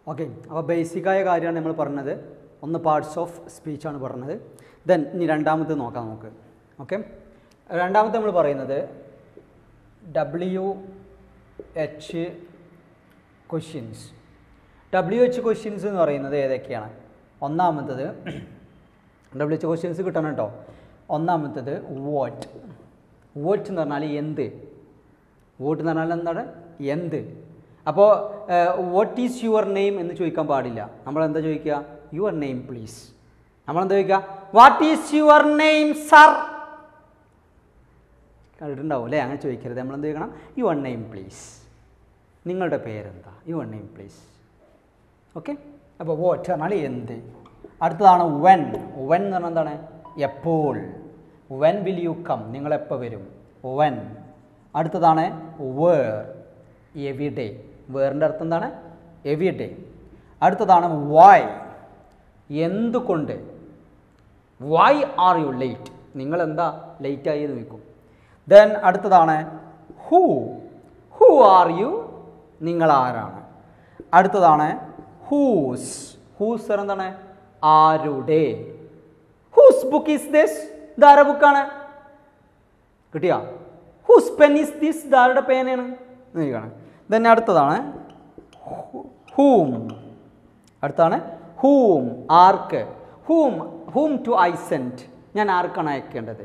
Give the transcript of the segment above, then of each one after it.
okay അപ്പോൾ ബേസിക്കായ കാര്യമാണ് നമ്മൾ പറഞ്ഞത് ഒന്ന് പാർട്സ് ഓഫ് സ്പീച്ചാണ് പറഞ്ഞത് ദെൻ ഇനി രണ്ടാമത്തെ നോക്കാം നമുക്ക് ഓക്കെ രണ്ടാമത്തെ നമ്മൾ പറയുന്നത് W H questions W H questions എന്ന് പറയുന്നത് ഏതൊക്കെയാണ് ഒന്നാമത്തത് ഡബ്ല്യു എച്ച് ക്വസ്റ്റ്യൻസ് കിട്ടണം കേട്ടോ ഒന്നാമത്തത് വോട്ട് വോട്ട് എന്ന് പറഞ്ഞാൽ എന്ത് വോട്ട് എന്ന് പറഞ്ഞാൽ എന്താണ് എന്ത് അപ്പോൾ വാട്ട് ഈസ് യുവർ നെയിം എന്ന് ചോദിക്കാൻ പാടില്ല നമ്മൾ എന്താ ചോദിക്കുക യുവർ നെയിം പ്ലീസ് നമ്മളെന്താ ചോദിക്കുക what is your name sir കണ്ടിട്ടുണ്ടാവും അല്ലേ അങ്ങനെ ചോദിക്കരുത് നമ്മൾ എന്ത് ചോദിക്കണം യുവർ നെയിം പ്ലീസ് നിങ്ങളുടെ പേരെന്താ യുവർ നെയിം പ്ലീസ് ഓക്കെ അപ്പോൾ വാട്ട് പറഞ്ഞാൽ എന്ത് അടുത്തതാണ് വെൻ വെൻ എന്ന് പറഞ്ഞാൽ എന്താണ് എപ്പോൾ വെൻ വിൽ യു കം നിങ്ങളെപ്പോൾ വരും വെൻ അടുത്തതാണ് വേർ എവിഡേ വേറിൻ്റെ അർത്ഥം എന്താണ് എവിഡേ അടുത്തതാണ് വൈ എന്തുകൊണ്ട് വൈ ആർ യു ലേറ്റ് നിങ്ങൾ എന്താ ലേറ്റ് ആയി എന്ന് ചോദിക്കും ദെൻ അടുത്തതാണ് ഹൂ ഹൂ ആർ യു നിങ്ങൾ ആരാണ് അടുത്തതാണ് ഹൂസ് ഹൂസ് എന്താണ് ആരുടെ ഹൂസ് ബുക്ക് ഈസ് ദിസ് ഇതാര ബുക്കാണ് കിട്ടിയാ ഹൂസ് പെൻ ഈസ് ദിസ് ഇതാരുടെ പേനയാണ് എന്ന് ചോദിക്കണം ദെൻ അടുത്തതാണ് ഹൂം അടുത്താണ് ഹൂം ആർക്ക് whom whom to I sent ഞാൻ ആർക്കാണ് അയക്കേണ്ടത്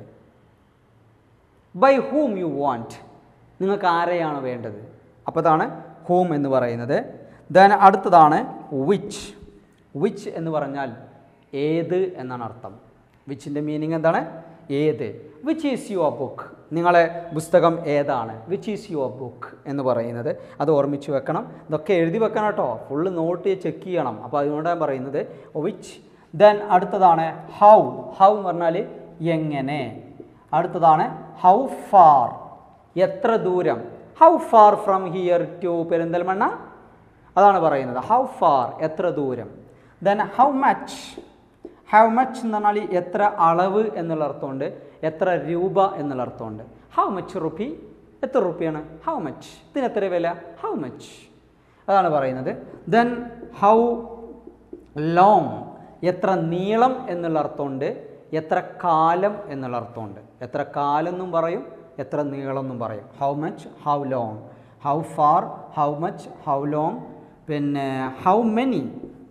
ബൈ ഹൂം യു വാണ്ട് നിങ്ങൾക്ക് ആരെയാണ് വേണ്ടത് അപ്പോൾ അതാണ് ഹൂം എന്ന് പറയുന്നത് ദെൻ അടുത്തതാണ് വിച്ച് വിച്ച് എന്ന് പറഞ്ഞാൽ ഏത് എന്നാണ് അർത്ഥം വിച്ചിൻ്റെ മീനിങ് എന്താണ് ഏത് വിച്ച് ഈസ് യുവർ ബുക്ക് നിങ്ങളെ പുസ്തകം ഏതാണ് വിച്ച് ഈസ് യുവർ ബുക്ക് എന്ന് പറയുന്നത് അത് ഓർമ്മിച്ച് വെക്കണം ഇതൊക്കെ എഴുതി വെക്കണം കേട്ടോ ഫുള്ള് നോട്ട് ചെക്ക് ചെയ്യണം അപ്പോൾ അതുകൊണ്ടാണ് പറയുന്നത് വിച്ച് ദെൻ അടുത്തതാണ് ഹൗ ഹൗ എന്ന് പറഞ്ഞാൽ എങ്ങനെ അടുത്തതാണ് ഹൗ ഫാർ എത്ര ദൂരം how far from here to Perinthalmanna അതാണ് പറയുന്നത് ഹൗ ഫാർ എത്ര ദൂരം then how much how much എന്ന് പറഞ്ഞാൽ എത്ര അളവ് എന്നുള്ള അർത്ഥമുണ്ട് എത്ര രൂപ എന്നുള്ള അർത്ഥമുണ്ട് ഹൗ മച്ച് റുപ്പി എത്ര റുപ്പിയാണ് ഹൗ മച്ച് ഇതിന് എത്ര വില ഹൗ മച്ച് അതാണ് പറയുന്നത് ദെൻ ഹൗ ലോങ് എത്ര നീളം എന്നുള്ള അർത്ഥമുണ്ട് എത്ര കാലം എന്നുള്ള അർത്ഥമുണ്ട് എത്ര കാലം എന്നും പറയും എത്ര നീളം എന്നും പറയും how much how long how far how much how long പിന്നെ ഹൗ മെനി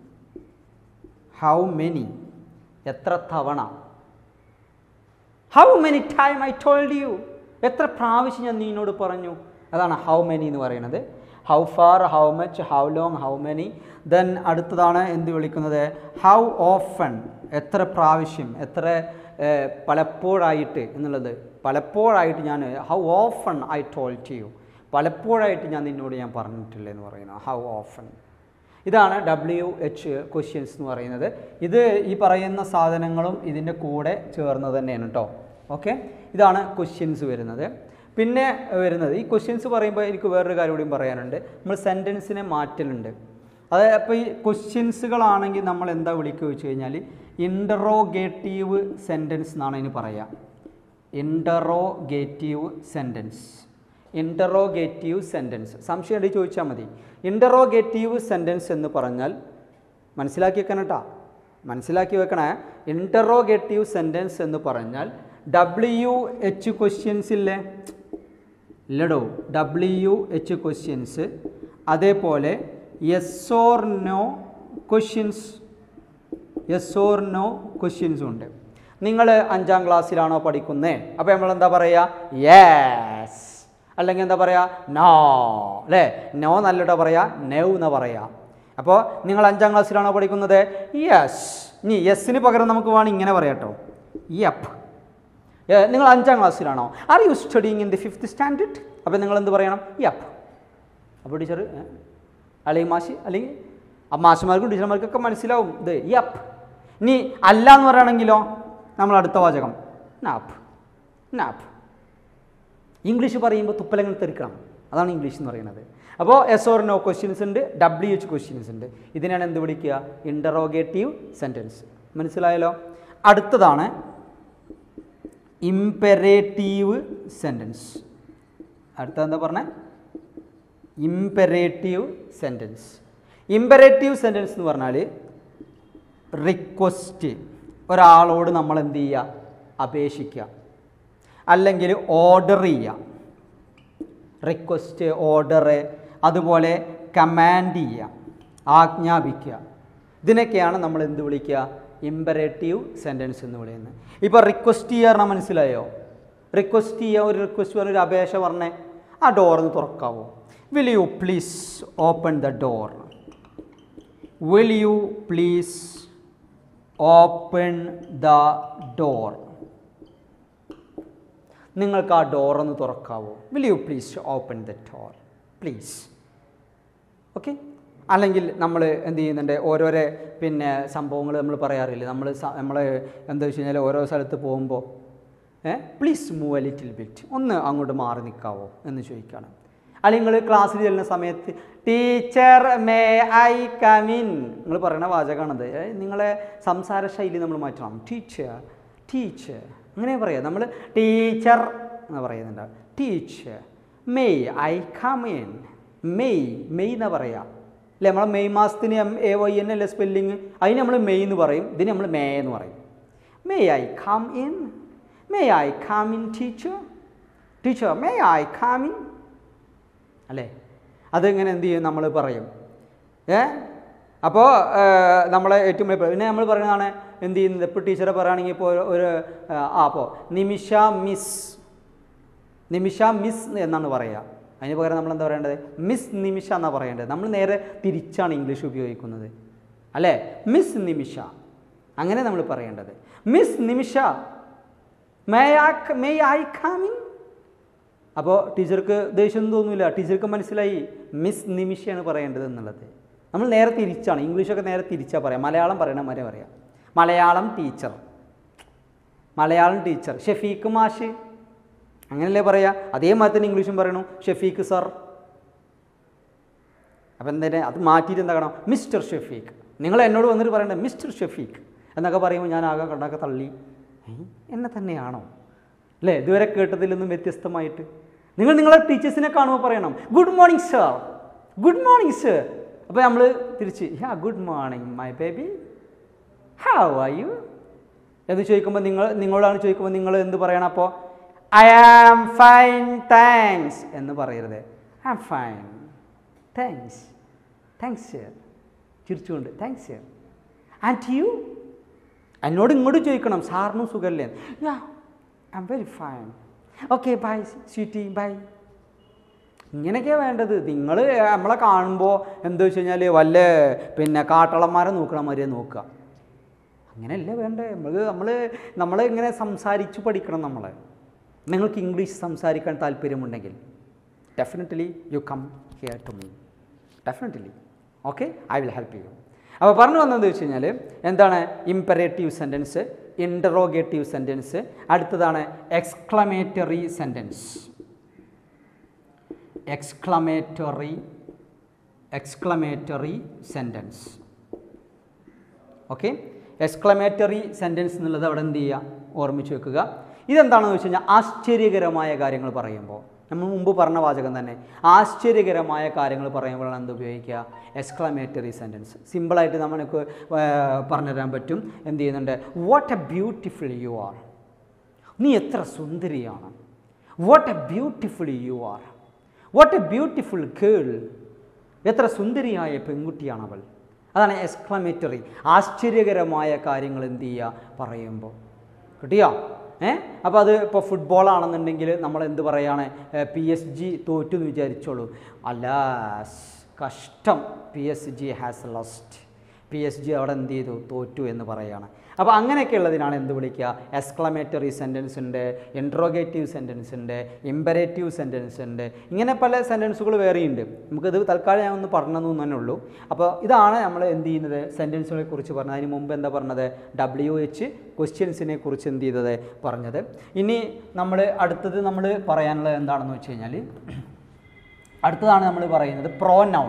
ഹൗ മെനി എത്ര തവണ how many time I told you എത്ര പ്രാവശ്യം ഞാൻ നിന്നോട് പറഞ്ഞു അതാണ് ഹൗ മെനി എന്ന് പറയുന്നത് how far how much how long how many then അടുത്തതാണ് എന്ത് വിളിക്കുന്നത് ഹൗ ഓഫൺ എത്ര പ്രാവശ്യം എത്ര ഏർ, പലപ്പോഴായിട്ട് എന്നുള്ളത് പലപ്പോഴായിട്ട് ഞാൻ how often I told you പലപ്പോഴായിട്ട് ഞാൻ നിന്നോട് ഞാൻ പറഞ്ഞിട്ടില്ല എന്ന് പറയുന്നത് ഹൗ ഓഫൺ ഇതാണ് ഡബ്ല്യു എച്ച് ക്വസ്റ്റ്യൻസ് എന്ന് പറയുന്നത് ഇത് ഈ പറയുന്ന സാധനങ്ങളും ഇതിൻ്റെ കൂടെ ചേർന്ന് തന്നെയാണ് കേട്ടോ ഓക്കെ ഇതാണ് ക്വസ്റ്റ്യൻസ് വരുന്നത് പിന്നെ വരുന്നത് ഈ ക്വസ്റ്റ്യൻസ് പറയുമ്പോൾ എനിക്ക് വേറൊരു കാര്യം കൂടിയും പറയാനുണ്ട് നമ്മൾ സെൻറ്റൻസിനെ മാറ്റലുണ്ട് അത് അപ്പോൾ ഈ ക്വസ്റ്റ്യൻസുകളാണെങ്കിൽ നമ്മൾ എന്താ വിളിക്കുക വെച്ച് കഴിഞ്ഞാൽ ഇൻ്ററോഗേറ്റീവ് സെൻറ്റൻസ് എന്നാണ് അതിന് പറയുക ഇൻ്ററോഗേറ്റീവ് സെൻറ്റൻസ് ഇൻ്ററോഗേറ്റീവ് സെൻറ്റൻസ് സംശയം ഉണ്ടെങ്കിൽ ചോദിച്ചാൽ മതി ഇൻ്ററോഗേറ്റീവ് സെൻറ്റൻസ് എന്ന് പറഞ്ഞാൽ മനസ്സിലാക്കി വെക്കണം കേട്ടോ മനസ്സിലാക്കി വെക്കണേ ഇൻ്ററോഗേറ്റീവ് സെൻറ്റൻസ് എന്ന് പറഞ്ഞാൽ ഡബ്ല്യു എച്ച് ക്വസ്റ്റ്യൻസ് ഇല്ലേ ഇല്ലടോ ഡബ്ല്യു എച്ച് ക്വസ്റ്റ്യൻസ് അതേപോലെ yes or no questions yes or no ക്വസ്റ്റ്യൻസും ഉണ്ട് നിങ്ങൾ അഞ്ചാം ക്ലാസ്സിലാണോ പഠിക്കുന്നത് അപ്പോൾ നമ്മൾ എന്താ പറയുക യെസ് അല്ലെങ്കിൽ എന്താ പറയുക നോ അല്ലേ നോ നല്ലട്ടോ പറയുക നെവ് എന്ന് പറയുക അപ്പോൾ നിങ്ങൾ അഞ്ചാം ക്ലാസ്സിലാണോ പഠിക്കുന്നത് യെസ് ഇനി യെസ്സിന് പകരം നമുക്ക് വേണം ഇങ്ങനെ പറയാം കേട്ടോ യപ്പ് നിങ്ങൾ അഞ്ചാം ക്ലാസ്സിലാണോ are you studying in the fifth standard അപ്പോൾ നിങ്ങൾ എന്ത് പറയണം യപ്പ് അപ്പോൾ ടീച്ചർ അല്ലെങ്കിൽ മാഷി അല്ലെങ്കിൽ ആ മാഷന്മാർക്കും ടീച്ചർമാർക്കൊക്കെ മനസ്സിലാവും ഇത് യപ്പ് ഇനി അല്ല എന്ന് പറയുകയാണെങ്കിലോ നമ്മൾ അടുത്ത വാചകം നാപ്പ് നാപ്പ് ഇംഗ്ലീഷ് പറയുമ്പോൾ തുപ്പലങ്ങൾ തെറിക്കണം അതാണ് ഇംഗ്ലീഷ് എന്ന് പറയുന്നത് അപ്പോൾ എസ് ഓർ നോ ക്വസ്റ്റ്യൻസ് ഉണ്ട് ഡബ്ല്യു എച്ച് ക്വസ്റ്റ്യൻസ് ഉണ്ട് ഇതിനാണ് എന്ത് വിളിക്കുക ഇൻ്ററോഗേറ്റീവ് സെൻറ്റൻസ് മനസ്സിലായല്ലോ അടുത്തതാണ് ഇംപെറേറ്റീവ് സെൻറ്റൻസ് അടുത്ത എന്താ പറഞ്ഞേ ഇംപെറേറ്റീവ് സെൻറ്റൻസ് ഇമ്പരേറ്റീവ് സെൻറ്റൻസ് എന്ന് പറഞ്ഞാൽ റിക്വസ്റ്റ് ഒരാളോട് നമ്മൾ എന്ത് ചെയ്യുക അപേക്ഷിക്കുക അല്ലെങ്കിൽ ഓർഡർ ചെയ്യുക റിക്വസ്റ്റ് ഓർഡർ അതുപോലെ കമാൻഡ് ചെയ്യുക ആജ്ഞാപിക്കുക ഇതിനൊക്കെയാണ് നമ്മൾ എന്ത് വിളിക്കുക ഇമ്പരേറ്റീവ് സെൻറ്റൻസ് എന്ന് വിളിക്കുന്നത് ഇപ്പോൾ റിക്വസ്റ്റ് ചെയ്യാറിന് മനസ്സിലായോ റിക്വസ്റ്റ് ചെയ്യുക ഒരു റിക്വസ്റ്റ് പറഞ്ഞ ഒരു അപേക്ഷ പറഞ്ഞേ ആ ഡോറൊന്ന് തുറക്കാവോ will you please open the door will you please open the door നിങ്ങൾക്ക് ആ ഡോറൊന്ന് തുറക്കാവോ will you please open the door please okay അല്ലെങ്കിൽ നമ്മൾ എന്ത് ചെയ്യുന്നുണ്ട് ഓരോരോ പിന്നെ സംഭവങ്ങൾ നമ്മൾ പറയാറില്ല നമ്മൾ നമ്മൾ എന്താ വെച്ച് കഴിഞ്ഞാൽ ഓരോ സ്ഥലത്ത് പോകുമ്പോൾ ഏ please move a little bit ഒന്ന് അങ്ങോട്ട് മാറി നിൽക്കാവോ എന്ന് ചോദിക്കുകയാണ് അല്ലെങ്കിൽ നിങ്ങൾ ക്ലാസ്സിൽ ചെല്ലുന്ന സമയത്ത് ടീച്ചർ മേ ഐ കമിൻ നിങ്ങൾ പറയുന്ന വാചകമാണത് ഏ, നിങ്ങളെ സംസാര ശൈലി നമ്മൾ മാറ്റണം ടീച്ചർ ടീച്ചർ അങ്ങനെ പറയാം നമ്മൾ ടീച്ചർ എന്ന് പറയുന്നുണ്ട് teacher may I come in may may എന്നാ പറയാ അല്ലേ നമ്മളെ മെയ് മാസത്തിന് എം എ വൈ എൻ അല്ലേ സ്പെല്ലിങ് അതിന് നമ്മൾ മെയ് എന്ന് പറയും ഇതിന് നമ്മൾ മേ എന്ന് പറയും may I come in may I come in teacher teacher may I come in അല്ലേ അതിങ്ങനെ എന്ത് ചെയ്യും നമ്മൾ പറയും ഏ അപ്പോൾ നമ്മളെ ഏറ്റവും വലിയ പിന്നെ നമ്മൾ പറയുന്നതാണ് എന്ത് ചെയ്യുന്നത് ഇപ്പോൾ ടീച്ചറെ പറയുകയാണെങ്കിൽ ഇപ്പോൾ ഒരു- ഒരു ആ അപ്പോൾ നിമിഷ മിസ് നിമിഷ മിസ് എന്നാണ് പറയുക അതിന് പകരം നമ്മൾ എന്താ പറയേണ്ടത് മിസ് നിമിഷ എന്നാണ് പറയേണ്ടത് നമ്മൾ നേരെ തിരിച്ചാണ് ഇംഗ്ലീഷ് ഉപയോഗിക്കുന്നത് അല്ലേ മിസ് നിമിഷ അങ്ങനെ നമ്മൾ പറയേണ്ടത് miss Nimisha may I may I come in അപ്പോൾ ടീച്ചർക്ക് ദേഷ്യം തോന്നില്ല ടീച്ചർക്ക് മനസ്സിലായി മിസ് നിമിഷയാണ് പറയേണ്ടത് എന്നുള്ളത് നമ്മൾ നേരെ തിരിച്ചാണ് ഇംഗ്ലീഷൊക്കെ നേരെ തിരിച്ചാണ് പറയാം മലയാളം പറയണ മാതിരി പറയാം മലയാളം ടീച്ചർ മലയാളം ടീച്ചർ ഷെഫീഖ് മാഷ് അങ്ങനെയല്ലേ പറയാ അതേമാതിരി തന്നെ ഇംഗ്ലീഷും പറയണു ഷെഫീഖ് സർ അപ്പം എന്തേ അത് മാറ്റിയിട്ട് എന്താ കാണാം മിസ്റ്റർ ഷെഫീഖ് നിങ്ങൾ എന്നോട് വന്നിട്ട് പറയണ്ടേ മിസ്റ്റർ ഷെഫീഖ് എന്നൊക്കെ പറയുമ്പോൾ ഞാൻ ആകെ കണ്ടൊക്കെ തള്ളി "ഏ, എന്നെ തന്നെയാണോ അല്ലേ ഇതുവരെ കേട്ടതിൽ നിന്നും വ്യത്യസ്തമായിട്ട് നിങ്ങൾ നിങ്ങളെ ടീച്ചേഴ്സിനെ കാണുമ്പോൾ പറയണം good morning sir good morning sir അപ്പോൾ നമ്മൾ തിരിച്ച് yeah good morning my baby how are you എന്ന് ചോദിക്കുമ്പോൾ നിങ്ങൾ നിങ്ങളോടാണ് ചോദിക്കുമ്പോൾ നിങ്ങൾ എന്ത് പറയണം അപ്പോൾ ഐ ആം ഫൈൻ താങ്ക്സ് എന്ന് പറയരുത് I am fine thanks thanks sir ചിരിച്ചുകൊണ്ട് താങ്ക്സ് സർ ആൻഡ് യു എന്നോട് ഇങ്ങോട്ട് ചോദിക്കണം സാറിനും സുഖമല്ലേ yeah I am very fine okay bye sweetie bye ഇങ്ങനെയൊക്കെയാണ് വേണ്ടത് നിങ്ങൾ നമ്മളെ കാണുമ്പോൾ എന്താ വെച്ച് കഴിഞ്ഞാൽ വല്ല പിന്നെ കാട്ടളന്മാരെ നോക്കണ മാതിരിയെ നോക്കുക അങ്ങനെയല്ലേ വേണ്ടേ നമ്മൾ നമ്മൾ നമ്മൾ ഇങ്ങനെ സംസാരിച്ച് പഠിക്കണം നമ്മൾ നിങ്ങൾക്ക് ഇംഗ്ലീഷ് സംസാരിക്കാൻ താല്പര്യമുണ്ടെങ്കിൽ definitely you come here to me definitely okay I will help you അപ്പോൾ പറഞ്ഞു വന്നത് വെച്ച് കഴിഞ്ഞാൽ എന്താണ് ഇമ്പറേറ്റീവ് സെൻറ്റൻസ് ഇൻറ്ററോഗേറ്റീവ് സെൻറ്റൻസ് അടുത്തതാണ് exclamatory sentence exclamatory exclamatory sentence okay exclamatory sentence എന്നുള്ളത് അവിടെ എന്ത് ചെയ്യുക ഓർമ്മിച്ച് വെക്കുക ഇതെന്താണെന്ന് വെച്ച് കഴിഞ്ഞാൽ ആശ്ചര്യകരമായ കാര്യങ്ങൾ പറയുമ്പോൾ നമ്മൾ മുമ്പ് പറഞ്ഞ വാചകം തന്നെ ആശ്ചര്യകരമായ കാര്യങ്ങൾ പറയുമ്പോഴാണ് എന്ത് ഉപയോഗിക്കുക എക്സ്ക്ലമേറ്ററി സെൻറ്റൻസ് സിമ്പിളായിട്ട് നമുക്ക് പറഞ്ഞുതരാൻ പറ്റും എന്ത് ചെയ്യുന്നുണ്ട് what a beautiful you are നീ എത്ര സുന്ദരിയാണ് what a beautiful you are what a beautiful girl എത്ര സുന്ദരിയായ പെൺകുട്ടിയാണ് അവൾ അതാണ് എക്സ്ക്ലമേറ്ററി ആശ്ചര്യകരമായ കാര്യങ്ങൾ എന്ത് ചെയ്യുക പറയുമ്പോൾ കിട്ടിയോ ഏ അപ്പോൾ അത് ഇപ്പോൾ ഫുട്ബോൾ ആണെന്നുണ്ടെങ്കിൽ നമ്മൾ എന്ത് പറയാണ് പി എസ് ജി തോറ്റു എന്ന് വിചാരിച്ചോളൂ അല്ലാസ് കഷ്ടം P S G has lost P S G അവിടെ എന്ത് ചെയ്തു തോറ്റു എന്ന് പറയുകയാണ് അപ്പോൾ അങ്ങനെയൊക്കെ ഉള്ളതിനാണ് എന്ത് വിളിക്കുക എക്സ്ക്ലമേറ്ററി സെൻറ്റൻസ് ഉണ്ട് ഇൻട്രോഗേറ്റീവ് സെൻറ്റൻസ് ഉണ്ട് ഇമ്പരേറ്റീവ് സെൻറ്റൻസ് ഉണ്ട് ഇങ്ങനെ പല സെൻറ്റൻസുകൾ വേറെയുണ്ട് നമുക്കിത് തൽക്കാലം ഞാൻ ഒന്ന് പറഞ്ഞതെന്ന് തന്നെ ഉള്ളൂ അപ്പോൾ ഇതാണ് നമ്മൾ എന്ത് ചെയ്യുന്നത് സെൻറ്റൻസുകളെ കുറിച്ച് പറഞ്ഞത് അതിന് മുമ്പ് എന്താ പറഞ്ഞത് ഡബ്ല്യു എച്ച് ക്വസ്റ്റ്യൻസിനെ കുറിച്ച് എന്ത് ചെയ്തത് പറഞ്ഞത് ഇനി നമ്മൾ അടുത്തത് നമ്മൾ പറയാനുള്ളത് എന്താണെന്ന് വെച്ച് കഴിഞ്ഞാൽ അടുത്തതാണ് നമ്മൾ പറയുന്നത് പ്രോ നൗൺ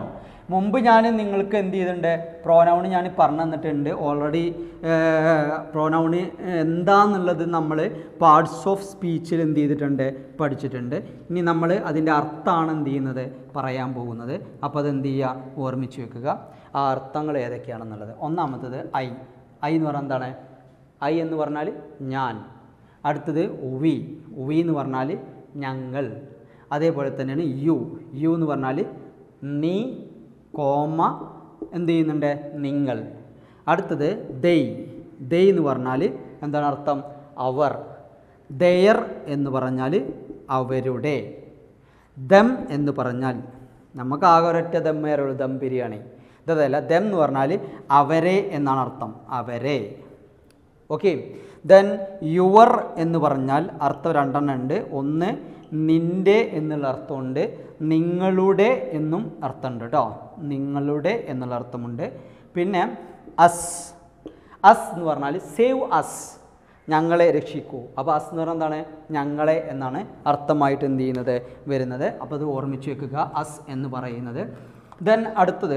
മുമ്പ് ഞാൻ നിങ്ങൾക്ക് എന്ത് ചെയ്തിട്ടുണ്ട് പ്രോനൗൺ ഞാൻ പറഞ്ഞു തന്നിട്ടുണ്ട് ഓൾറെഡി പ്രോനൗണ് എന്താന്നുള്ളത് നമ്മൾ പാർട്സ് ഓഫ് സ്പീച്ചിൽ എന്ത് ചെയ്തിട്ടുണ്ട് പഠിച്ചിട്ടുണ്ട് ഇനി നമ്മൾ അതിൻ്റെ അർത്ഥമാണ് എന്ത് ചെയ്യുന്നത് പറയാൻ പോകുന്നത് അപ്പോൾ അത് എന്ത് ചെയ്യുക ഓർമ്മിച്ച് വെക്കുക ആ അർത്ഥങ്ങൾ ഏതൊക്കെയാണെന്നുള്ളത് ഒന്നാമത്തത് ഐ ഐ എന്ന് പറഞ്ഞാൽ എന്താണ് ഐ എന്ന് പറഞ്ഞാൽ ഞാൻ അടുത്തത് ഉവി ഉവി എന്ന് പറഞ്ഞാൽ ഞങ്ങൾ അതേപോലെ തന്നെയാണ് യു യു എന്ന് പറഞ്ഞാൽ നീ കോമ എന്ത് ചെയ്യുന്നുണ്ട് നിങ്ങൾ അടുത്തത് ദെയ് ദെയ് എന്ന് പറഞ്ഞാൽ എന്താണ് അർത്ഥം അവർ ദയർ എന്ന് പറഞ്ഞാൽ അവരുടെ ദം എന്ന് പറഞ്ഞാൽ നമുക്ക് ആകെ ഒരൊറ്റ ദമ്മേറുള്ളൂ ദം ബിരിയാണി ഇതല്ല ദം എന്ന് പറഞ്ഞാൽ അവരെ എന്നാണ് അർത്ഥം അവരെ ഓക്കെ ദെൻ യുവർ എന്ന് പറഞ്ഞാൽ അർത്ഥം രണ്ടെണ്ണം ഉണ്ട് ഒന്ന് നിൻ്റെ എന്നുള്ള അർത്ഥമുണ്ട് നിങ്ങളുടെ എന്നും അർത്ഥമുണ്ട് കേട്ടോ നിങ്ങളുടെ എന്നുള്ള അർത്ഥമുണ്ട് പിന്നെ അസ് അസ് എന്ന് പറഞ്ഞാൽ സേവ് അസ് ഞങ്ങളെ രക്ഷിക്കൂ അപ്പോൾ അസ് എന്ന് പറഞ്ഞാൽ എന്താണ് ഞങ്ങളെ എന്നാണ് അർത്ഥമായിട്ട് എന്ത് ചെയ്യുന്നത് വരുന്നത് അപ്പോൾ അത് ഓർമ്മിച്ച് വെക്കുക അസ് എന്ന് പറയുന്നത് ദെൻ അടുത്തത്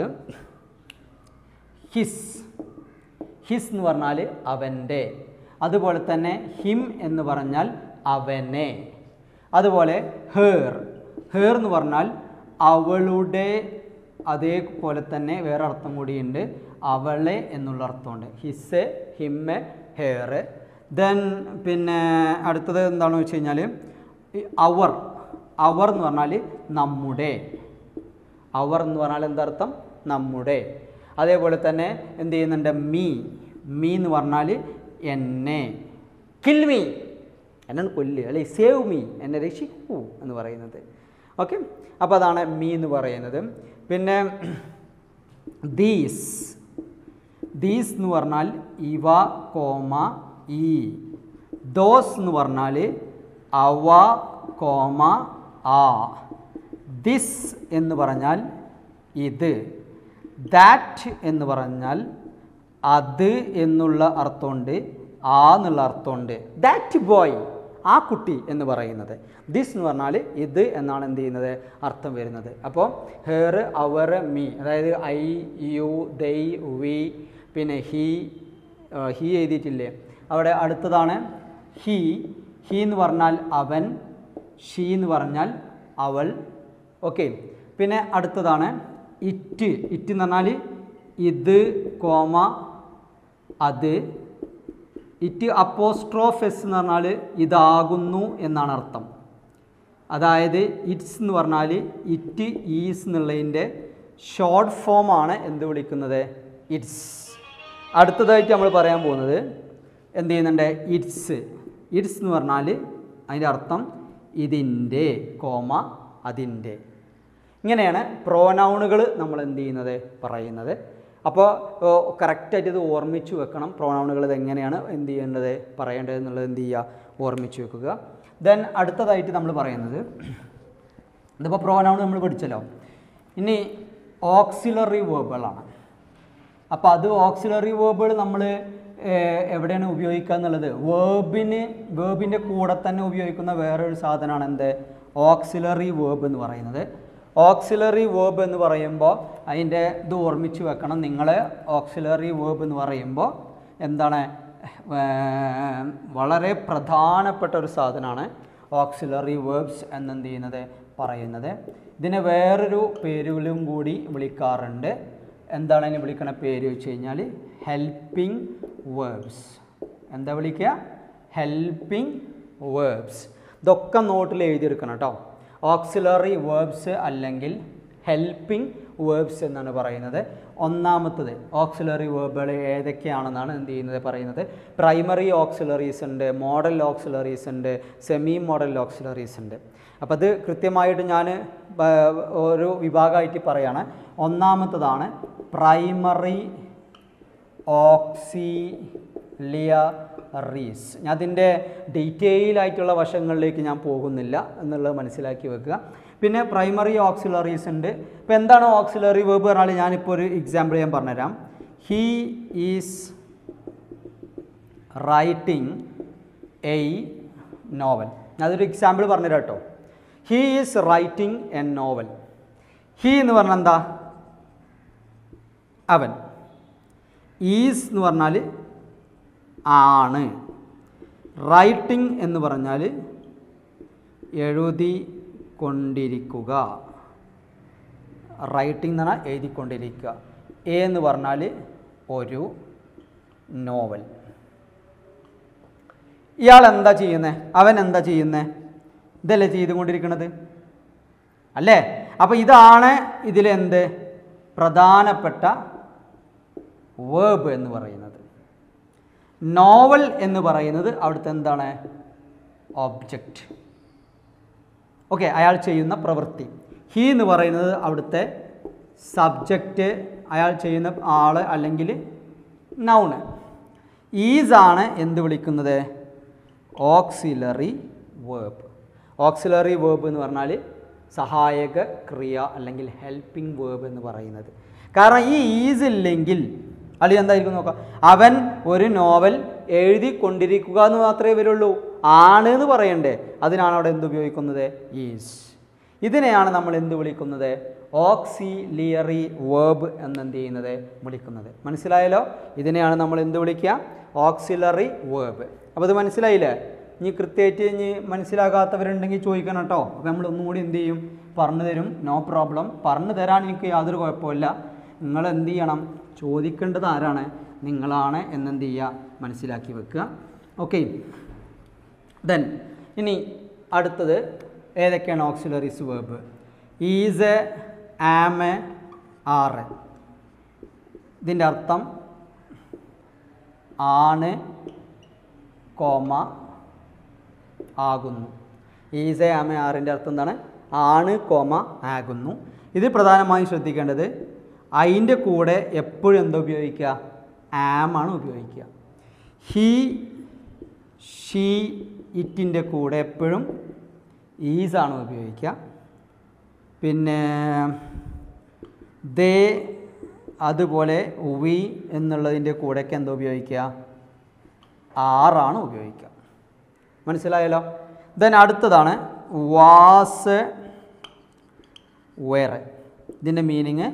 ഹിസ് ഹിസ് എന്ന് പറഞ്ഞാൽ അവൻ്റെ അതുപോലെ തന്നെ ഹിം എന്ന് പറഞ്ഞാൽ അവനെ അതുപോലെ ഹേർ ഹേർ എന്ന് പറഞ്ഞാൽ അവളുടെ അതേപോലെ തന്നെ വേറെ അർത്ഥം കൂടിയുണ്ട് അവളെ എന്നുള്ള അർത്ഥമുണ്ട് ഹിസ് ഹിമ്മ് ഹെയർ ദെൻ പിന്നെ അടുത്തത് എന്താണെന്ന് വെച്ച് കഴിഞ്ഞാൽ അവർ അവർ എന്ന് പറഞ്ഞാൽ നമ്മുടെ അവർ എന്ന് പറഞ്ഞാൽ എന്താർത്ഥം നമ്മുടെ അതേപോലെ തന്നെ എന്ത് ചെയ്യുന്നുണ്ട് മീ മീ എന്ന് പറഞ്ഞാൽ എന്നെ കിൽ മീ എന്നെ കൊല്ല് അല്ലെ സേവ് മീ എന്നെ രക്ഷിക്കൂ എന്ന് പറയുന്നത് ഓക്കെ അപ്പോൾ അതാണ് മീ എന്ന് പറയുന്നത് പിന്നെ ദീസ് ദീസ് എന്ന് പറഞ്ഞാൽ ഇവ കോമ ഈ ദോസ് എന്ന് പറഞ്ഞാൽ അവ കോമ ആ ദിസ് എന്ന് പറഞ്ഞാൽ ഇത് ദാറ്റ് എന്ന് പറഞ്ഞാൽ അത് എന്നുള്ള അർത്ഥമുണ്ട് ആ എന്നുള്ള അർത്ഥമുണ്ട് ദാറ്റ് ബോയ് ആ കുട്ടി എന്ന് പറയുന്നത് ദിസ് എന്ന് പറഞ്ഞാൽ ഇത് എന്നാണ് എന്ത് ചെയ്യുന്നത് അർത്ഥം വരുന്നത് അപ്പോൾ ഹെയർ അവർ മീ അതായത് ഐ യു ദൈ വി പിന്നെ ഹി ഹി എഴുതിയിട്ടില്ലേ അവിടെ അടുത്തതാണ് ഹി ഹി എന്ന് പറഞ്ഞാൽ അവൻ ഷീ എന്ന് പറഞ്ഞാൽ അവൾ ഓക്കെ പിന്നെ അടുത്തതാണ് ഇറ്റ് ഇറ്റ് എന്ന് പറഞ്ഞാൽ ഇത് കോമ അത് ഇറ്റ് അപ്പോസ്ട്രോഫെസ് എന്ന് പറഞ്ഞാൽ ഇതാകുന്നു എന്നാണ് അർത്ഥം അതായത് ഇറ്റ്സ് എന്ന് പറഞ്ഞാൽ ഇറ്റ് ഈസ് എന്നുള്ളതിൻ്റെ ഷോർട്ട് ഫോമാണ് എന്ത് വിളിക്കുന്നത് ഇറ്റ്സ് അടുത്തതായിട്ട് നമ്മൾ പറയാൻ പോകുന്നത് എന്ത് ചെയ്യുന്നുണ്ട് ഇറ്റ്സ് ഇറ്റ്സ് എന്ന് പറഞ്ഞാൽ അതിൻ്റെ അർത്ഥം ഇതിൻ്റെ കോമ അതിൻ്റെ ഇങ്ങനെയാണ് പ്രോനൗണുകൾ നമ്മൾ എന്ത് ചെയ്യുന്നത് പറയുന്നത് അപ്പോൾ കറക്റ്റായിട്ട് ഇത് ഓർമ്മിച്ച് വെക്കണം പ്രോനൗണുകൾ ഇത് എങ്ങനെയാണ് എന്ത് ചെയ്യേണ്ടത് പറയേണ്ടത് എന്നുള്ളത് എന്ത് ചെയ്യുക ഓർമ്മിച്ച് വെക്കുക ദെൻ അടുത്തതായിട്ട് നമ്മൾ പറയുന്നത് ഇതിപ്പോൾ പ്രോനൗൺ നമ്മൾ പഠിച്ചല്ലോ ഇനി ഓക്സിലറി വേർബുകളാണ് അപ്പോൾ അത് ഓക്സിലറി വേർബുകൾ നമ്മൾ എവിടെയാണ് ഉപയോഗിക്കുക എന്നുള്ളത് വേർബിന് വേർബിൻ്റെ കൂടെ തന്നെ ഉപയോഗിക്കുന്ന വേറൊരു സാധനമാണ് എന്ത് ഓക്സിലറി വേർബ് എന്ന് പറയുന്നത് ഓക്സിലറി വേർബ് എന്ന് പറയുമ്പോൾ അതിൻ്റെ ഇത് ഓർമ്മിച്ച് വെക്കണം നിങ്ങൾ ഓക്സിലറി വേർബ് എന്ന് പറയുമ്പോൾ എന്താണ് ഏർ, വളരെ പ്രധാനപ്പെട്ട ഒരു സാധനമാണ് ഓക്സിലറി വേർബ്സ് എന്നെന്ത് ചെയ്യുന്നത് പറയുന്നത് ഇതിനെ വേറൊരു പേരുകളും കൂടി വിളിക്കാറുണ്ട് എന്താണ് അതിനെ വിളിക്കണ പേര് വെച്ച് കഴിഞ്ഞാൽ ഹെൽപ്പിംഗ് വേർബ്സ് എന്താ വിളിക്കുക ഹെൽപ്പിംഗ് വേർബ്സ് ഇതൊക്കെ നോട്ടിൽ എഴുതിയെടുക്കണം കേട്ടോ ഓക്സിലറി വേർബ്സ് അല്ലെങ്കിൽ ഹെൽപ്പിംഗ് വേർബ്സ് എന്നാണ് പറയുന്നത് ഒന്നാമത്തത് ഓക്സിലറി വേർബുകൾ ഏതൊക്കെയാണെന്നാണ് എന്ത് ചെയ്യുന്നത് പറയുന്നത് പ്രൈമറി ഓക്സിലറീസ് ഉണ്ട് മോഡൽ ഓക്സിലറീസ് ഉണ്ട് സെമി മോഡൽ ഓക്സിലറീസ് ഉണ്ട് അപ്പോൾ അത് കൃത്യമായിട്ട് ഞാൻ ഒരു വിഭാഗമായിട്ട് പറയാണ് ഒന്നാമത്തതാണ് പ്രൈമറി ഓക്സിലിയറീസ് ഞാൻ അതിൻ്റെ ഡീറ്റെയിൽ ആയിട്ടുള്ള വശങ്ങളിലേക്ക് ഞാൻ പോകുന്നില്ല എന്നുള്ളത് മനസ്സിലാക്കി വെക്കുക പിന്നെ പ്രൈമറി ഓക്സിലറീസ് ഉണ്ട് ഇപ്പോൾ എന്താണ് ഓക്സിലറി വേർബ് പറഞ്ഞാൽ ഞാനിപ്പോൾ ഒരു എക്സാമ്പിൾ ഞാൻ പറഞ്ഞുതരാം he is writing a novel അതൊരു എക്സാമ്പിൾ പറഞ്ഞുതരാം കേട്ടോ he is writing a novel he എന്ന് പറഞ്ഞാൽ എന്താ അവൻ ഈസ് എന്ന് പറഞ്ഞാൽ ആണ് റൈറ്റിംഗ് എന്ന് പറഞ്ഞാൽ എഴുതി കൊണ്ടിരിക്കുക റൈറ്റിംഗ് എന്ന് പറഞ്ഞാൽ എഴുതിക്കൊണ്ടിരിക്കുക എ എന്ന് പറഞ്ഞാൽ ഒരു നോവൽ ഇയാൾ എന്താ ചെയ്യുന്നത് അവൻ എന്താ ചെയ്യുന്നത് ഇതല്ലേ ചെയ്തുകൊണ്ടിരിക്കുന്നത് അല്ലേ അപ്പോൾ ഇതാണ് ഇതിലെന്ത് പ്രധാനപ്പെട്ട വേബ് എന്ന് പറയുന്നത് നോവൽ എന്ന് പറയുന്നത് അവിടുത്തെ എന്താണ് ഒബ്ജക്റ്റ് ഓക്കെ അയാൾ ചെയ്യുന്ന പ്രവൃത്തി ഹി എന്ന് പറയുന്നത് അവിടുത്തെ സബ്ജക്റ്റ് അയാൾ ചെയ്യുന്ന ആൾ അല്ലെങ്കിൽ നൗണ് ഈസ് ആണ് എന്ത് വിളിക്കുന്നത് ഓക്സിലറി വേർബ് ഓക്സിലറി വേർബ് എന്ന് പറഞ്ഞാൽ സഹായക ക്രിയ അല്ലെങ്കിൽ ഹെൽപ്പിംഗ് വേർബ് എന്ന് പറയുന്നത് കാരണം ഈ ഈസ് ഇല്ലെങ്കിൽ അല്ലെങ്കിൽ എന്തായിരിക്കും നോക്കാം അവൻ ഒരു നോവൽ എഴുതി കൊണ്ടിരിക്കുക എന്ന് മാത്രമേ വരുള്ളൂ ആണ് എന്ന് പറയണ്ടേ അതിനാണ് അവിടെ എന്ത് ഉപയോഗിക്കുന്നത് ഈസ് ഇതിനെയാണ് നമ്മൾ എന്ത് വിളിക്കുന്നത് ഓക്സിലിയറി വേർബ് എന്ന് എന്ത് ചെയ്യുന്നത് വിളിക്കുന്നത് മനസ്സിലായല്ലോ ഇതിനെയാണ് നമ്മൾ എന്ത് വിളിക്കുക ഓക്സിലറി വേർബ് അപ്പോൾ ഇത് മനസ്സിലായില്ലേ ഇനി കൃത്യമായിട്ട് ഇനി മനസ്സിലാകാത്തവരുണ്ടെങ്കിൽ ചോദിക്കണം കേട്ടോ അപ്പോൾ നമ്മൾ ഒന്നും കൂടി എന്ത് ചെയ്യും പറഞ്ഞു തരും നോ പ്രോബ്ലം പറഞ്ഞു തരാൻ എനിക്ക് യാതൊരു കുഴപ്പമില്ല നിങ്ങൾ എന്ത് ചെയ്യണം ചോദിക്കേണ്ടത് ആരാണ് നിങ്ങളാണ് എന്നെന്ത് ചെയ്യുക മനസ്സിലാക്കി വെക്കുക ഓക്കെ ദെൻ ഇനി അടുത്തത് ഏതൊക്കെയാണ് ഓക്സിലറീസ് വേർബ് ഈസ് ആം ആറ് ഇതിൻ്റെ അർത്ഥം ആണ് കോമ ആകുന്നു ഈസ് ആമ ആറിൻ്റെ അർത്ഥം എന്താണ് ആണ് കോമ ആകുന്നു ഇത് പ്രധാനമായും ശ്രദ്ധിക്കേണ്ടത് അതിൻ്റെ കൂടെ എപ്പോഴും എന്താ ഉപയോഗിക്കുക ആം ആണ് ഉപയോഗിക്കുക ഹി ഷീ ഇറ്റിൻ്റെ കൂടെ എപ്പോഴും ഈസ് ആണ് ഉപയോഗിക്കുക പിന്നെ ദേ അതുപോലെ വി എന്നുള്ളതിൻ്റെ കൂടെയൊക്കെ എന്താ ഉപയോഗിക്കുക ആറാണ് ഉപയോഗിക്കുക മനസ്സിലായല്ലോ ദെൻ അടുത്തതാണ് വാസ് വേറെ ഇതിൻ്റെ മീനിങ്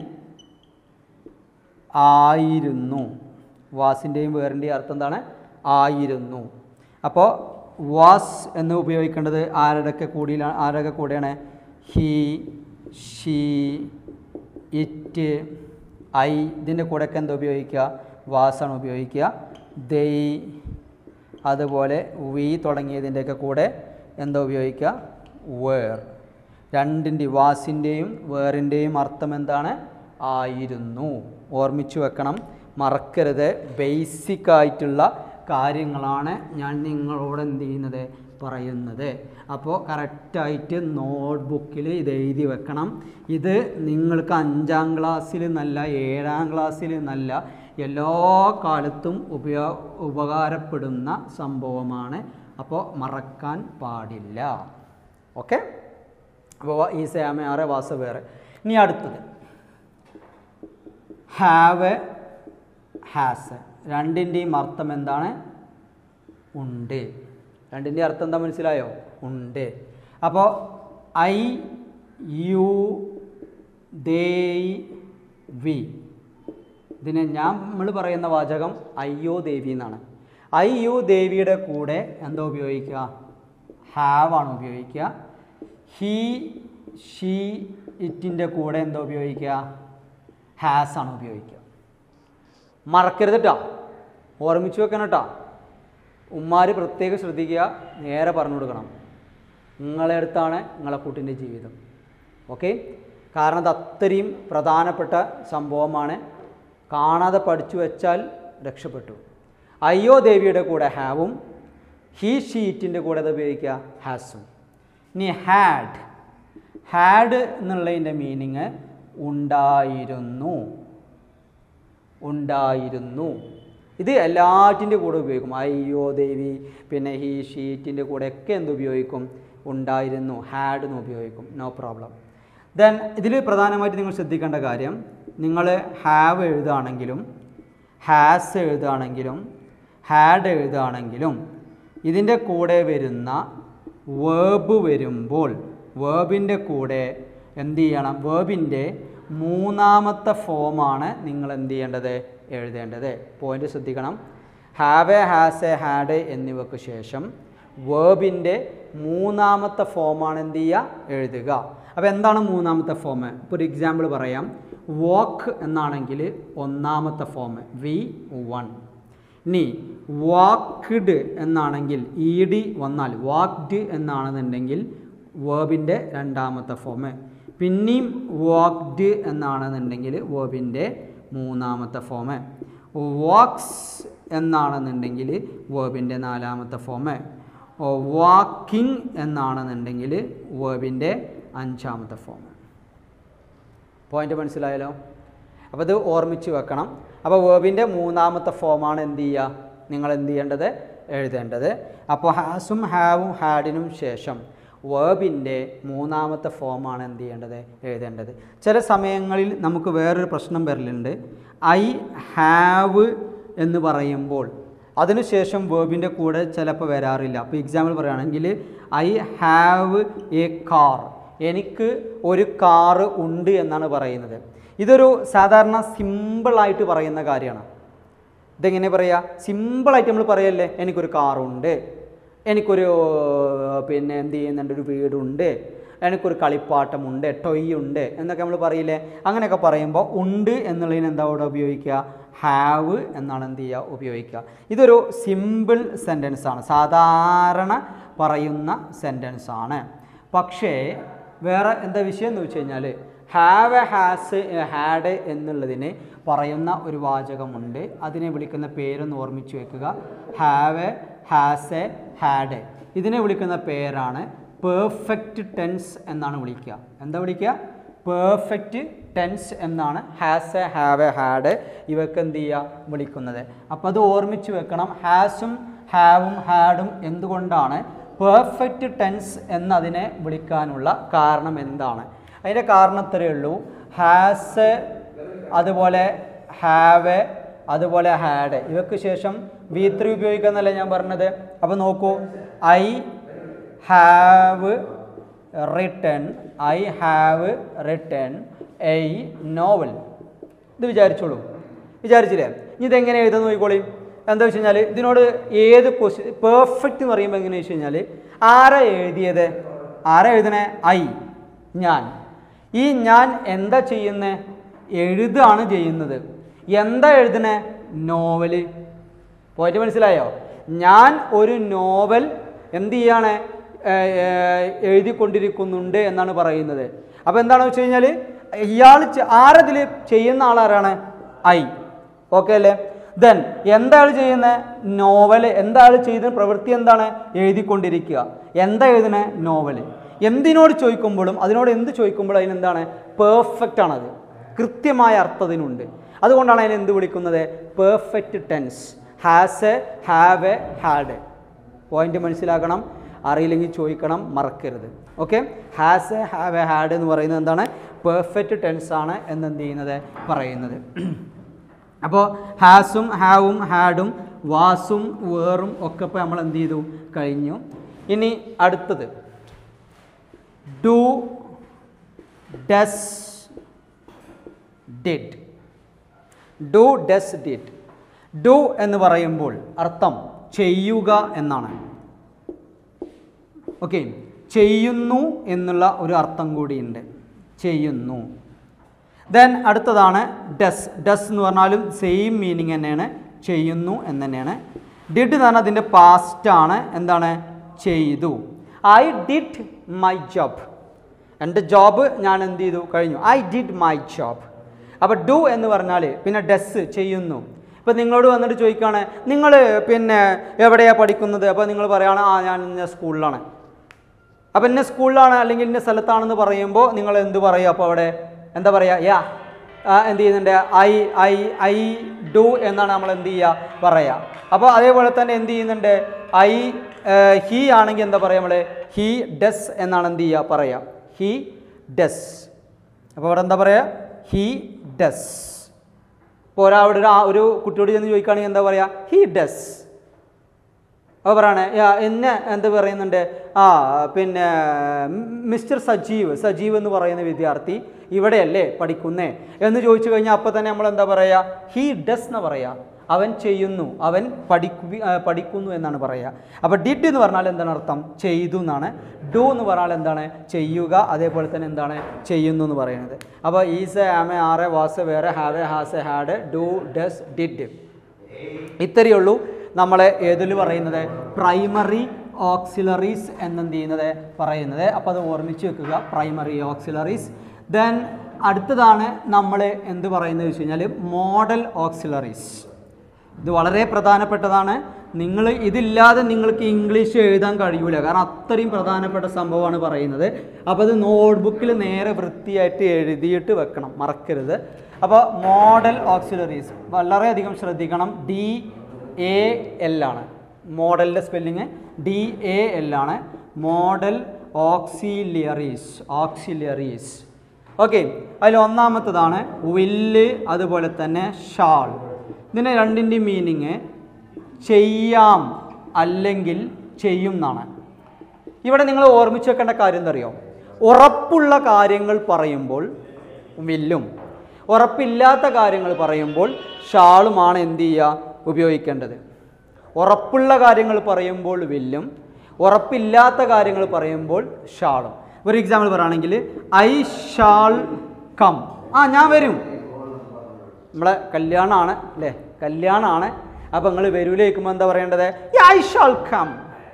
ആയിരുന്നു വാസിൻ്റെയും വേറിൻ്റെയും അർത്ഥം എന്താണ് ആയിരുന്നു അപ്പോൾ വാസ് എന്ന് ഉപയോഗിക്കേണ്ടത് ആരുടെയൊക്കെ കൂടിയിലാണ് ആരുടെയൊക്കെ കൂടെയാണ് ഹി ഷീ ഇറ്റ് ഐ ഇതിൻ്റെ കൂടെയൊക്കെ എന്താ ഉപയോഗിക്കുക വാസാണ് ഉപയോഗിക്കുക ദൈ അതുപോലെ വി തുടങ്ങിയതിൻ്റെയൊക്കെ കൂടെ എന്താ ഉപയോഗിക്കുക വേർ രണ്ടിൻ്റെ വാസിൻ്റെയും വേറിൻ്റെയും അർത്ഥം എന്താണ് ആയിരുന്നു ഓർമ്മിച്ചു വെക്കണം മറക്കരുത് ബേസിക് ആയിട്ടുള്ള കാര്യങ്ങളാണ് ഞാൻ നിങ്ങളോട് എന്ത് ചെയ്യുന്നത് പറയുന്നത് അപ്പോൾ കറക്റ്റായിട്ട് നോട്ട്ബുക്കിൽ ഇത് എഴുതി വെക്കണം ഇത് നിങ്ങൾക്ക് അഞ്ചാം ക്ലാസ്സിൽ നല്ല ഏഴാം ക്ലാസ്സിൽ നല്ല എല്ലാ കാലത്തും ഉപയോ ഉപകാരപ്പെടുന്ന സംഭവമാണ് അപ്പോൾ മറക്കാൻ പാടില്ല ഓക്കെ അപ്പോൾ ഈ സേമയാറെ വാസ വേറെ ഇനി അടുത്തത് ഹാവ് ഹാസ് രണ്ടിൻ്റെയും അർത്ഥം എന്താണ് ഉണ്ട് രണ്ടിൻ്റെ അർത്ഥം എന്താ മനസ്സിലായോ ഉണ്ട് അപ്പോൾ ഐ യു ദേ വി ഇതിനെ ഞാൻ നമ്മൾ പറയുന്ന വാചകം അയ്യോ ദേവി എന്നാണ് അയ്യോ ദേവിയുടെ കൂടെ എന്താ ഉപയോഗിക്കുക ഹാവ് ആണ് ഉപയോഗിക്കുക ഹീ ഷീ ഇറ്റിൻ്റെ കൂടെ എന്താ ഉപയോഗിക്കുക ഹാസ് ആണ് ഉപയോഗിക്കുക മറക്കരുത് കേട്ടോ ഓർമ്മിച്ച് വെക്കണം കേട്ടോ ഉമ്മാർ പ്രത്യേകം ശ്രദ്ധിക്കുക നേരെ പറഞ്ഞു കൊടുക്കണം നിങ്ങളെ അടുത്താണ് നിങ്ങളെ കുട്ടിൻ്റെ ജീവിതം ഓക്കെ കാരണം അത് അത്രയും പ്രധാനപ്പെട്ട സംഭവമാണ് കാണാതെ പഠിച്ചു വെച്ചാൽ രക്ഷപ്പെട്ടു അയ്യോ ദേവിയുടെ കൂടെ ഹാവും ഹീ ഷീറ്റിൻ്റെ കൂടെ അത് ഉപയോഗിക്കുക ഹാസും ഇനി ഹാഡ് ഹാഡ് എന്നുള്ളതിൻ്റെ മീനിങ് ഉണ്ടായിരുന്നു ഉണ്ടായിരുന്നു ഇത് എല്ലാറ്റിൻ്റെ കൂടെ ഉപയോഗിക്കും അയ്യോ ദേവി പിന്നെ ഹീ ഷീറ്റിൻ്റെ കൂടെ ഒക്കെ എന്ത് ഉപയോഗിക്കും ഉണ്ടായിരുന്നു ഹാഡ് എന്ന് ഉപയോഗിക്കും നോ പ്രോബ്ലം ദെൻ ഇതിൽ പ്രധാനമായിട്ട് നിങ്ങൾ ശ്രദ്ധിക്കേണ്ട കാര്യം നിങ്ങൾ ഹാവ് എഴുതുകയാണെങ്കിലും ഹാസ് എഴുതുകയാണെങ്കിലും ഹാഡ് എഴുതുകയാണെങ്കിലും ഇതിൻ്റെ കൂടെ വരുന്ന വേബ് വരുമ്പോൾ വേബിൻ്റെ കൂടെ എന്ത് ചെയ്യണം വേബിൻ്റെ മൂന്നാമത്തെ ഫോമാണ് നിങ്ങൾ എന്ത് ചെയ്യേണ്ടത് എഴുതേണ്ടത് പോയിന്റ് ശ്രദ്ധിക്കണം have a has a had എന്നിവയ്ക്ക് ശേഷം വേബിൻ്റെ മൂന്നാമത്തെ ഫോമാണ് എന്ത് ചെയ്യുക എഴുതുക അപ്പോൾ എന്താണ് മൂന്നാമത്തെ ഫോം ഇപ്പോൾ ഒരു എക്സാമ്പിൾ പറയാം വാക്ക് എന്നാണെങ്കിൽ ഒന്നാമത്തെ ഫോം വി വൺ ഇനി വാക്ക്ഡ് എന്നാണെങ്കിൽ ഇ ഡി വന്നാൽ വാക്ഡ് എന്നാണെന്നുണ്ടെങ്കിൽ വേബിൻ്റെ രണ്ടാമത്തെ ഫോം പിന്നെയും വാക്ഡ് എന്നാണെന്നുണ്ടെങ്കിൽ വേബിൻ്റെ മൂന്നാമത്തെ ഫോം വാക്സ് എന്നാണെന്നുണ്ടെങ്കിൽ വേബിൻ്റെ നാലാമത്തെ ഫോം വാക്കിംഗ് എന്നാണെന്നുണ്ടെങ്കിൽ വേബിൻ്റെ അഞ്ചാമത്തെ ഫോം പോയിന്റ് മനസ്സിലായല്ലോ അപ്പോൾ ഇത് ഓർമ്മിച്ച് വെക്കണം അപ്പോൾ വേബിൻ്റെ മൂന്നാമത്തെ ഫോമാണ് എന്ത് ചെയ്യുക നിങ്ങൾ എന്ത് ചെയ്യേണ്ടത് എഴുതേണ്ടത് അപ്പോൾ ഹാസും ഹാവും ഹാഡിനും ശേഷം വേബിൻ്റെ മൂന്നാമത്തെ ഫോമാണ് എന്ത് ചെയ്യേണ്ടത് എഴുതേണ്ടത് ചില സമയങ്ങളിൽ നമുക്ക് വേറൊരു പ്രശ്നം വരലുണ്ട് ഐ ഹാവ് എന്ന് പറയുമ്പോൾ അതിനുശേഷം വേബിൻ്റെ കൂടെ ചിലപ്പോൾ വരാറില്ല അപ്പോൾ എക്സാമ്പിൾ പറയുകയാണെങ്കിൽ ഐ ഹാവ് എ കാർ എനിക്ക് ഒരു കാറ് ഉണ്ട് എന്നാണ് പറയുന്നത് ഇതൊരു സാധാരണ സിമ്പിളായിട്ട് പറയുന്ന കാര്യമാണ് ഇതെങ്ങനെ പറയുക സിമ്പിളായിട്ട് നമ്മൾ പറയല്ലേ എനിക്കൊരു കാറുണ്ട് എനിക്കൊരു പിന്നെ എന്ത് ചെയ്യുന്നുണ്ട് ഒരു വീടുണ്ട് എനിക്കൊരു കളിപ്പാട്ടമുണ്ട് ടൊയ് ഉണ്ട് എന്നൊക്കെ നമ്മൾ പറയില്ലേ അങ്ങനെയൊക്കെ പറയുമ്പോൾ ഉണ്ട് എന്നുള്ളതിന് എന്താ ഇവിടെ ഉപയോഗിക്കുക ഹാവ് എന്നാണ് എന്ത് ചെയ്യുക ഉപയോഗിക്കുക ഇതൊരു സിമ്പിൾ സെൻറ്റൻസ് ആണ് സാധാരണ പറയുന്ന സെൻറ്റൻസ് ആണ് പക്ഷേ വേറെ എന്താ വിഷയം എന്ന് വെച്ച് കഴിഞ്ഞാൽ ഹാവ് എ ഹാസ് ഹാഡ് എന്നുള്ളതിന് പറയുന്ന ഒരു വാചകമുണ്ട് അതിനെ വിളിക്കുന്ന പേരൊന്ന് ഓർമ്മിച്ച് വെക്കുക have a has a had ഇതിനെ വിളിക്കുന്ന പേരാണ് പെർഫെക്റ്റ് ടെൻസ് എന്നാണ് വിളിക്കുക എന്താ വിളിക്കുക പെർഫെക്റ്റ് ടെൻസ് എന്നാണ് has a have a had ഇവക്ക് എന്ത് ചെയ്യുക വിളിക്കുന്നത് അപ്പോൾ അത് ഓർമ്മിച്ച് വെക്കണം ഹാസും ഹാവും ഹാഡും എന്തുകൊണ്ടാണ് പെർഫെക്റ്റ് ടെൻസ് എന്നതിനെ വിളിക്കാനുള്ള കാരണം എന്താണ് അതിൻ്റെ കാരണം ഇത്രയേ ഉള്ളൂ ഹാസ് അതുപോലെ ഹാവ് അതുപോലെ ഹാഡ് ഇവക്ക് ശേഷം വി ത്രീ ഉപയോഗിക്കാന്നല്ലേ ഞാൻ പറഞ്ഞത് അപ്പോൾ നോക്കൂ I have written I have written a novel ഇത് വിചാരിച്ചോളൂ വിചാരിച്ചില്ലേ ഇനി ഇതെങ്ങനെ എഴുതാൻ നോക്കിക്കോളി എന്താ വെച്ച് കഴിഞ്ഞാൽ ഇതിനോട് ഏത് ക്വസ്റ്റ്യൻ പെർഫെക്റ്റ് എന്ന് പറയുമ്പോൾ എങ്ങനെയാ വെച്ച് കഴിഞ്ഞാൽ ആരാ എഴുതിയത് ആരാ എഴുതണേ ഐ ഞാൻ ഈ ഞാൻ എന്താ ചെയ്യുന്നത് എഴുതാണ് ചെയ്യുന്നത് എന്താ എഴുതണേ നോവല് പോയിട്ട് മനസ്സിലായോ ഞാൻ ഒരു നോവൽ എന്ത് ചെയ്യാണ് ഏർ, ഏർ, എഴുതിക്കൊണ്ടിരിക്കുന്നുണ്ട് എന്നാണ് പറയുന്നത് അപ്പോൾ എന്താണെന്ന് വെച്ച് കഴിഞ്ഞാൽ ഇയാൾ ചെ- ആരതിൽ ചെയ്യുന്ന ആളാരാണ് ഐ ഓക്കെ അല്ലേ ദെൻ എന്താ ചെയ്യുന്ന നോവൽ എന്താ ചെയ്യുന്ന പ്രവൃത്തി എന്താണ് എഴുതിക്കൊണ്ടിരിക്കുക എന്താ എഴുതുന്ന നോവല് എന്തിനോട് ചോദിക്കുമ്പോഴും അതിനോട് എന്ത് ചോദിക്കുമ്പോഴും അതിനെന്താണ് പെർഫെക്റ്റ് ആണത് കൃത്യമായ അർത്ഥത്തിനുണ്ട് അതുകൊണ്ടാണ് അതിനെ എന്ത് വിളിക്കുന്നത് perfect tense has a have a had point മനസ്സിലാക്കണം അറിയില്ലെങ്കിൽ ചോദിക്കണം മറക്കരുത് okay has a have a had എന്ന് പറയുന്നത് എന്താണ് പെർഫെക്റ്റ് ടെൻസ് ആണ് എന്ന് എന്ത് ചെയ്യുന്നത് പറയുന്നത് അപ്പോൾ ഹാസും ഹാവും ഹാഡും വാസും വേറും ഒക്കെ ഇപ്പോൾ നമ്മൾ എന്ത് ചെയ്തു കഴിഞ്ഞു ഇനി അടുത്തത് do does did do does did do എന്ന് പറയുമ്പോൾ അർത്ഥം ചെയ്യുക എന്നാണ് ഓക്കെ ചെയ്യുന്നു എന്നുള്ള ഒരു അർത്ഥം കൂടിയുണ്ട് ചെയ്യുന്നു ദെൻ അടുത്തതാണ് ഡസ് ഡസ് എന്ന് പറഞ്ഞാലും സെയിം മീനിങ് തന്നെയാണ് ചെയ്യുന്നു എന്ന് തന്നെയാണ് ഡിഡ് എന്ന് പറഞ്ഞാൽ അതിൻ്റെ പാസ്റ്റാണ് എന്താണ് ചെയ്തു ഐ ഡിഡ് മൈ ജോബ് എൻ്റെ ജോബ് ഞാൻ എന്ത് ചെയ്തു കഴിഞ്ഞു ഐ ഡിഡ് മൈ ജോബ് അപ്പോൾ ഡു എന്ന് പറഞ്ഞാൽ പിന്നെ ഡസ് ചെയ്യുന്നു ഇപ്പം നിങ്ങളോട് വന്നിട്ട് ചോദിക്കുകയാണ് നിങ്ങൾ പിന്നെ എവിടെയാണ് പഠിക്കുന്നത് അപ്പോൾ നിങ്ങൾ പറയുകയാണ് ആ ഞാൻ ഇന്ന സ്കൂളിലാണ് അപ്പം ഇന്ന സ്കൂളിലാണ് അല്ലെങ്കിൽ ഇന്ന സ്ഥലത്താണെന്ന് പറയുമ്പോൾ നിങ്ങൾ എന്ത് പറയുക അപ്പോൾ അവിടെ എന്താ പറയുക യാ ആ, എന്ത് ചെയ്യുന്നുണ്ട് ഐ ഐ ഐ ഡു എന്നാണ് നമ്മൾ എന്ത് ചെയ്യുക പറയുക അപ്പോൾ അതേപോലെ തന്നെ എന്ത് ചെയ്യുന്നുണ്ട് ഐ ഹി ആണെങ്കിൽ എന്താ പറയുക നമ്മൾ ഹി ഡസ് എന്നാണ് എന്ത് ചെയ്യുക പറയുക ഹി ഡസ് അപ്പോൾ അവിടെ എന്താ പറയുക ഹി ഡസ് ഇപ്പോൾ ഒരാളുടെ ഒരു ആ- ഒരു കുട്ടിയോട് ചെന്ന് ചോദിക്കുകയാണെങ്കിൽ എന്താ പറയുക ഹി ഡസ് അപ്പോൾ പറയണേ യാ, എന്നെ എന്ത് പറയുന്നുണ്ട് ആ പിന്നെ മിസ്റ്റർ സജീവ് സജീവ് എന്ന് പറയുന്ന വിദ്യാർത്ഥി ഇവിടെയല്ലേ പഠിക്കുന്നേ എന്ന് ചോദിച്ചു കഴിഞ്ഞാൽ അപ്പോൾ തന്നെ നമ്മൾ എന്താ പറയുക ഹീ ഡസ് എന്ന് പറയുക അവൻ ചെയ്യുന്നു അവൻ പഠിക്കു ആ, പഠിക്കുന്നു എന്നാണ് പറയുക അപ്പോൾ ഡിഡ് എന്ന് പറഞ്ഞാൽ എന്താണ് അർത്ഥം ചെയ്തു എന്നാണ് ഡു എന്ന് പറഞ്ഞാൽ എന്താണ് ചെയ്യുക അതേപോലെ തന്നെ എന്താണ് ചെയ്യുന്നു എന്ന് പറയുന്നത് അപ്പോൾ is am are was were have a has a had do does did ഇത്രയേ ഉള്ളൂ നമ്മളെ ഏതിൽ പറയുന്നത് പ്രൈമറി ഓക്സിലറീസ് എന്നെന്ത് ചെയ്യുന്നത് പറയുന്നത് അപ്പോൾ അത് ഓർമ്മിച്ച് വെക്കുക പ്രൈമറി ഓക്സിലറീസ് ദെൻ അടുത്തതാണ് നമ്മൾ എന്ത് പറയുന്നത് വെച്ച് കഴിഞ്ഞാൽ മോഡൽ ഓക്സിലറീസ് ഇത് വളരെ പ്രധാനപ്പെട്ടതാണ് നിങ്ങൾ ഇതില്ലാതെ നിങ്ങൾക്ക് ഇംഗ്ലീഷ് എഴുതാൻ കഴിയൂല കാരണം അത്രയും പ്രധാനപ്പെട്ട സംഭവമാണ് പറയുന്നത് അപ്പോൾ അത് നോട്ട്ബുക്കിൽ നേരെ വൃത്തിയായിട്ട് എഴുതിയിട്ട് വെക്കണം മറക്കരുത് അപ്പോൾ മോഡൽ ഓക്സിലറീസ് വളരെയധികം ശ്രദ്ധിക്കണം ഡി എ എൽ ആണ് മോഡലിൻ്റെ സ്പെല്ലിങ് ഡി എ എൽ ആണ് മോഡൽ ഓക്സിലിയറീസ് ഓക്സിലിയറീസ് ഓക്കെ അതിൽ ഒന്നാമത്തതാണ് വില്ല് അതുപോലെ തന്നെ ഷാൾ ഇതിന് രണ്ടിൻ്റെയും മീനിങ് ചെയ്യാം അല്ലെങ്കിൽ ചെയ്യും എന്നാണ് ഇവിടെ നിങ്ങൾ ഓർമ്മിച്ച് വെക്കേണ്ട കാര്യം എന്താ അറിയോ ഉറപ്പുള്ള കാര്യങ്ങൾ പറയുമ്പോൾ വില്ലും ഉറപ്പില്ലാത്ത കാര്യങ്ങൾ പറയുമ്പോൾ ഷാളുമാണ് എന്ത് ചെയ്യുക ഉപയോഗിക്കേണ്ടത് ഉറപ്പുള്ള കാര്യങ്ങൾ പറയുമ്പോൾ വില്ലും ഉറപ്പില്ലാത്ത കാര്യങ്ങൾ പറയുമ്പോൾ ഷാളും ഒരു എക്സാമ്പിൾ പറയുകയാണെങ്കിൽ ഐ ഷാൾ കം ആ ഞാൻ വരും നമ്മളെ കല്യാണമാണ് അല്ലേ കല്യാണമാണ് അപ്പം നിങ്ങൾ വരൂലേക്കുമ്പോൾ എന്താ പറയേണ്ടത് ഐ ഷാൾ കം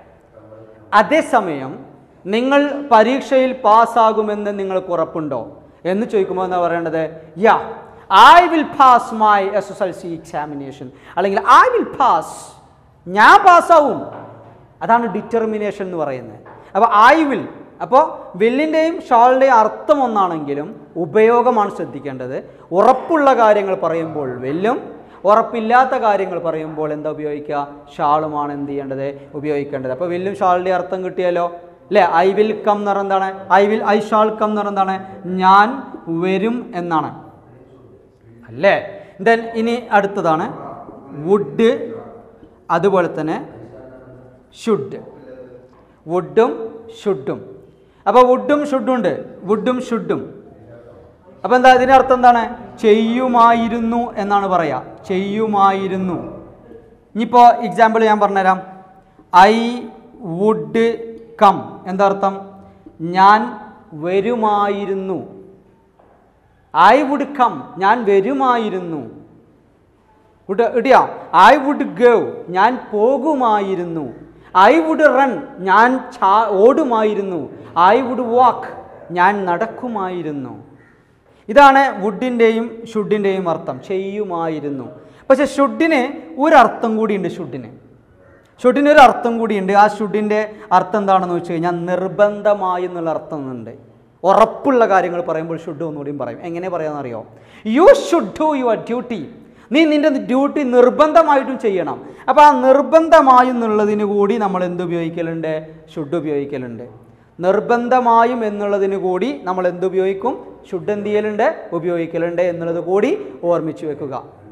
അതേസമയം നിങ്ങൾ പരീക്ഷയിൽ പാസ്സാകുമെന്ന് നിങ്ങൾക്ക് ഉറപ്പുണ്ടോ എന്ന് ചോദിക്കുമ്പോൾ എന്താ പറയേണ്ടത് yeah I will pass my S S L C examination അല്ലെങ്കിൽ ഐ വിൽ പാസ് ഞാൻ പാസ്സാവും അതാണ് ഡിറ്റർമിനേഷൻ എന്ന് പറയുന്നത് അപ്പോൾ ഐ വിൽ അപ്പോൾ വില്ലിൻ്റെയും ഷാളിൻ്റെയും അർത്ഥം ഒന്നാണെങ്കിലും ഉപയോഗമാണ് ശ്രദ്ധിക്കേണ്ടത് ഉറപ്പുള്ള കാര്യങ്ങൾ പറയുമ്പോൾ വെല്ലും ഉറപ്പില്ലാത്ത കാര്യങ്ങൾ പറയുമ്പോൾ എന്താ ഉപയോഗിക്കുക ഷാളുമാണ് എന്ത് ചെയ്യേണ്ടത് ഉപയോഗിക്കേണ്ടത് അപ്പോൾ വില്ലും ഷാളിൻ്റെ അർത്ഥം കിട്ടിയല്ലോ അല്ലേ ഐ വിൽ കം എന്ന് പറഞ്ഞാൽ എന്താണ് I will I shall come എന്ന് പറഞ്ഞാൽ എന്താണ് ഞാൻ വരും എന്നാണ് അല്ലേ ദെൻ ഇനി അടുത്തതാണ് വുഡ് അതുപോലെ തന്നെ ഷുഡ് വുഡും ഷുഡും അപ്പോൾ വുഡും ഷുഡും ഉണ്ട് വുഡും ഷുഡും അപ്പോൾ എന്താ ഇതിൻ്റെ അർത്ഥം എന്താണ് ചെയ്യുമായിരുന്നു എന്നാണ് പറയുക ചെയ്യുമായിരുന്നു ഇനിയിപ്പോൾ എക്സാമ്പിൾ ഞാൻ പറഞ്ഞുതരാം ഐ വുഡ് കം എന്താ അർത്ഥം ഞാൻ വരുമായിരുന്നു ഐ വുഡ് കം ഞാൻ വരുമായിരുന്നു ഇട- ഇടിയാ ഐ വുഡ് ഗവ് ഞാൻ പോകുമായിരുന്നു ഐ വുഡ് റൺ ഞാൻ ചാ ഓടുമായിരുന്നു ഐ വുഡ് വാക്ക് ഞാൻ നടക്കുമായിരുന്നു ഇതാണ് വുഡിൻ്റെയും ഷുഡിൻ്റെയും അർത്ഥം ചെയ്യുമായിരുന്നു പക്ഷെ ഷുഡിന് ഒരർത്ഥം കൂടിയുണ്ട് ഷുഡിന് ഷുഡിന് ഒരു അർത്ഥം കൂടിയുണ്ട് ആ ഷുഡിൻ്റെ അർത്ഥം എന്താണെന്ന് വെച്ച് കഴിഞ്ഞാൽ നിർബന്ധമായി എന്നുള്ള അർത്ഥം ഉണ്ട് ഉറപ്പുള്ള കാര്യങ്ങൾ പറയുമ്പോൾ ഷുഡ് ഒന്നുകൂടിയും പറയും എങ്ങനെ പറയാമെന്നറിയോ you should do your duty നീ നിന്റെ ഡ്യൂട്ടി നിർബന്ധമായിട്ടും ചെയ്യണം അപ്പോൾ ആ നിർബന്ധമായും എന്നുള്ളതിന് കൂടി നമ്മൾ എന്ത് ഉപയോഗിക്കലുണ്ട് ഷുഡ് ഉപയോഗിക്കലുണ്ട് നിർബന്ധമായും എന്നുള്ളതിന് കൂടി നമ്മൾ എന്ത് ഉപയോഗിക്കും ഷുഡ് എന്ത് ചെയ്യലുണ്ട് ഉപയോഗിക്കലുണ്ട് എന്നുള്ളത് കൂടി ഓർമ്മിച്ച് വെക്കുക